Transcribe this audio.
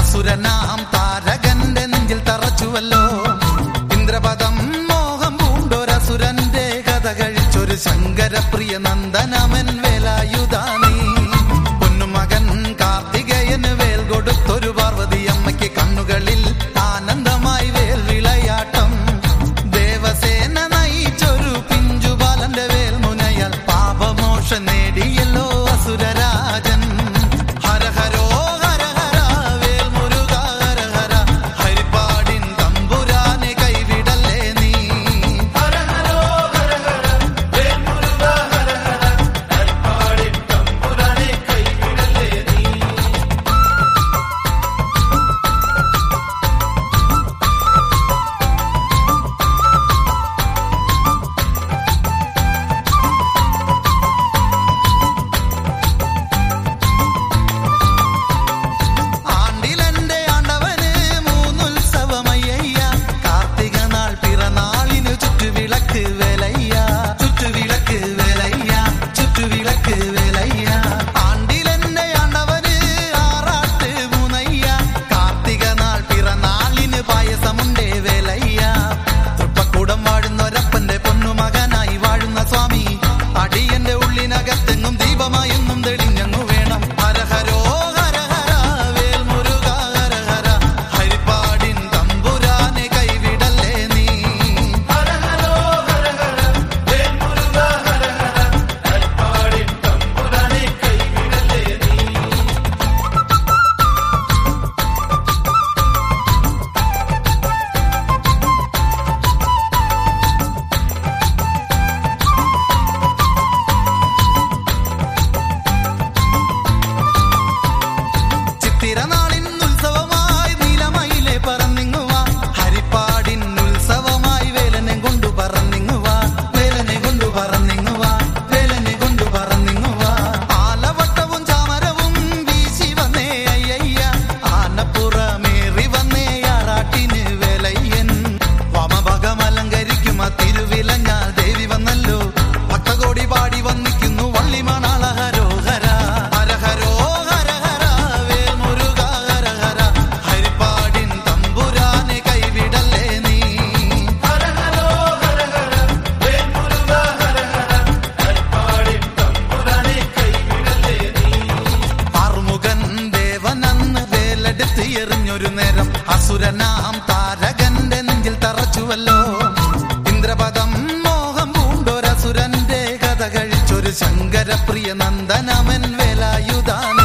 അസുരനാം താരകന്റെ നെഞ്ചിൽ തറച്ചുവല്ലോ ഇന്ദ്രപദം മോഹം പൂണ്ടൊരസുരന്റെ കഥ കഴിച്ചൊരു ശങ്കരപ്രിയ നന്ദനമൻ വേലായുധാനീ പൊന്നുമകൻ കാർത്തികയന് വേൽ കൊടുത്തൊരു പാർവതി അമ്മയ്ക്ക് കണ്ണുകളിൽ ആനന്ദമായി വേൽ വിളയാട്ടം ദേവസേന നയിച്ചൊരു പിഞ്ചുബാലന്റെ വേൽ മുനയാൽ പാപമോക്ഷം നേടിയല്ലോ അസുരരാജൻ ഹര ഹരോ ഹര ഹര വേൽ മുരുക ഹര ഹര ഹരിപ്പാടിൻ തമ്പുരാനെ കൈവിടല്ലേ നീ ഹര ഹരോ ഹര ഹര വേൽ മുരുക ഹര ഹര ഹരിപ്പാടിൻ തമ്പുരാനെ കൈവിടല്ലേ നീ ആണ്ടിലെന്റെ ആണ്ടവന് മൂന്നുത്സവമയ്യ കാർത്തിക നാൾ പിറനാളിനു ചുറ്റുവിളക്ക് വേലയ്യ ചുറ്റുവിളക്ക് വേലയ്യ ചുറ്റുവിളക്ക് വേലയ്യ ആണ്ടിലെന്റെ ആണ്ടവന് ആറാട്ട് മൂന്നയ്യ കാർത്തിക നാൾ പിറനാളിന് പായസമുണ്ടേ വേലയ്യ തൃപ്പക്കൂടം വാഴുന്നൊരപ്പന്റെ പൊന്നുമകനായി വാഴുന്ന സ്വാമി അടിയന്റെ ഉള്ളിനകത്തെങ്ങും ദീപമായെന്നും തെളിഞ്ഞങ്ങു വേണം ഹരഹരോ ഹര ഹര വേൽ മുരുക ഹര ഹര ഹരിപ്പാടിൻ തമ്പുരാനെ കൈവിടല്ലേ നീ ഹരഹരോ ഹര ഹര വേൽ മുരുക ഹര ഹര ഹരിപ്പാടിൻ തമ്പുരാനെ കൈവിടല്ലേ നീ ചിത്തിരനാളിൻ ഉത്സവമായി നീലമയിലെ പറന്നിങ്ങുവ ഹരിപ്പാടിൻ ഉത്സവമായി വേലനെ കൊണ്ടു പറന്നിങ്ങുവ വേലനെ കൊണ്ടു പറന്നിങ്ങുവ വേലനെ കൊണ്ടു പറന്നിങ്ങുവ ആലവട്ടവും ചാമരവും വീശി വന്നേ അയ്യയ്യ ആനപ്പുറമേറി വന്നേ ആറാട്ടിന് വേലയ്യൻ വാമഭഗമലങ്കരിക്കും ആ തിരുവിലഞ്ഞ ദേവി വന്നല്ലോ ഭക്തകോടി പാടി വന്നിക്കുന്നു വള്ളിമണാള ഹരോഹര ഹരഹരോ ഹര ഹര വേൽ മുരുക ഹര ഹര ഹരിപ്പാടിൻ തമ്പുരാനെ കൈവിടല്ലേ നീ ഹരഹരോ ഹര ഹര വേൽ മുരുക ഹര ഹര ഹരിപ്പാടിൻ തമ്പുരാനെ കൈവിടല്ലേ നീ ആറുമുഖൻ ദേവനന്ന് വേലെടുത്ത് എറിഞ്ഞൊരു നേരം അസുരനാം താരകന്റെ നെഞ്ചിൽ തറച്ചുവല്ലോ ഇന്ദ്രപദം മോഹം പൂണ്ടൊരസുരന്റെ കഥ കഴിച്ചൊരു ശങ്കരപ്രിയ നന്ദനമൻ വേലായുധാന